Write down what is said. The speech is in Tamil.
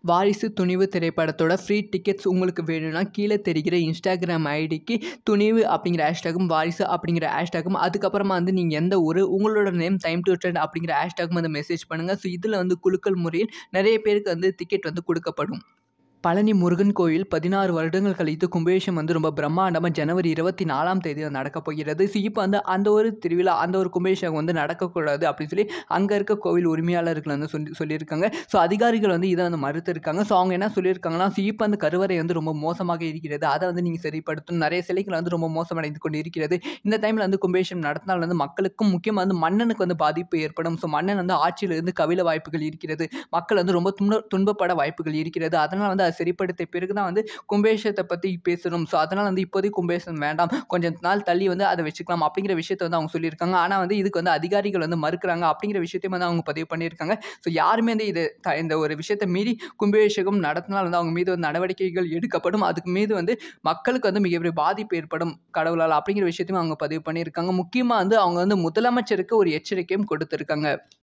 வாரிசு துணிவு திரைப்படத்தோட ஃப்ரீ டிக்கெட்ஸ் உங்களுக்கு வேணும்னா கீழே தெரிகிற இன்ஸ்டாகிராம் ஐடிக்கு துணிவு அப்படிங்கிற ஹேஷ்டாகும் வாரிசு அப்படிங்கிற ஹேஷ்டாகும் அதுக்கப்புறமா வந்து நீங்கள் எந்த ஊர் உங்களோட நேம் டைம் டு ட்ரெண்ட் அப்படிங்கிற ஹேஷ்டாகும் வந்து மெசேஜ் பண்ணுங்கள் ஸோ இதில் வந்து குலுக்கல் முறையில் நிறைய பேருக்கு வந்து டிக்கெட் வந்து கொடுக்கப்படும் பழனி முருகன் கோயில் பதினாறு வருடங்கள் கழித்து கும்பாபிஷேகம் வந்து ரொம்ப பிரம்மாண்டமாக ஜனவரி இருபத்தி நாலாம் தேதி வந்து நடக்கப் போகிறது ஸோ இப்போ வந்து அந்த ஒரு திருவிழா அந்த ஒரு கும்பாபிஷேகம் வந்து நடக்கக்கூடாது அப்படின்னு சொல்லி அங்கே இருக்க கோவில் உரிமையாளர்கள் வந்து சொல்லி சொல்லியிருக்காங்க ஸோ அதிகாரிகள் வந்து இதை வந்து மறுத்திருக்காங்க ஸோ அவங்க என்ன சொல்லியிருக்காங்கன்னா ஸோ இப்போ அந்த கருவறை வந்து ரொம்ப மோசமாக இருக்கிறது அதை வந்து நீங்கள் சரிப்படுத்தணும் நிறைய சிலைகள் வந்து ரொம்ப மோசமடைந்து கொண்டு இருக்கிறது இந்த டைமில் வந்து கும்பாபிஷேகம் நடத்தினால் வந்து மக்களுக்கும் முக்கியமாக வந்து மன்னனுக்கு வந்து பாதிப்பு ஏற்படும் ஸோ மன்னன் வந்து ஆட்சியிலிருந்து கவிழ வாய்ப்புகள் இருக்கிறது மக்கள் வந்து ரொம்ப துன்ப துன்பப்பட வாய்ப்புகள் இருக்கிறது அதனால் வந்து அதை சரிப்படுத்திய பிறகு தான் வந்து கும்பேஷத்தை பற்றி பேசணும் ஸோ அதனால் வந்து இப்போதைக்கு கும்பேஷம் வேண்டாம் கொஞ்சம் நாள் தள்ளி வந்து அதை வச்சுக்கலாம் அப்படிங்கிற விஷயத்தை வந்து அவங்க சொல்லியிருக்காங்க ஆனால் வந்து இதுக்கு வந்து அதிகாரிகள் வந்து மறுக்கிறாங்க அப்படிங்கிற விஷயத்தையும் வந்து அவங்க பதிவு பண்ணியிருக்காங்க ஸோ யாருமே வந்து இது த- இந்த ஒரு விஷயத்தை மீறி கும்பாபிஷேகம் நடத்தினால் வந்து அவங்க மீது வந்து நடவடிக்கைகள் எடுக்கப்படும் அதுக்கு மீது வந்து மக்களுக்கு வந்து மிகப்பெரிய பாதிப்பு ஏற்படும் கடவுளால் அப்படிங்கிற விஷயத்தையும் அவங்க பதிவு பண்ணியிருக்காங்க முக்கியமாக வந்து அவங்க வந்து முதலமைச்சருக்கு ஒரு எச்சரிக்கையும் கொடுத்துருக்காங்க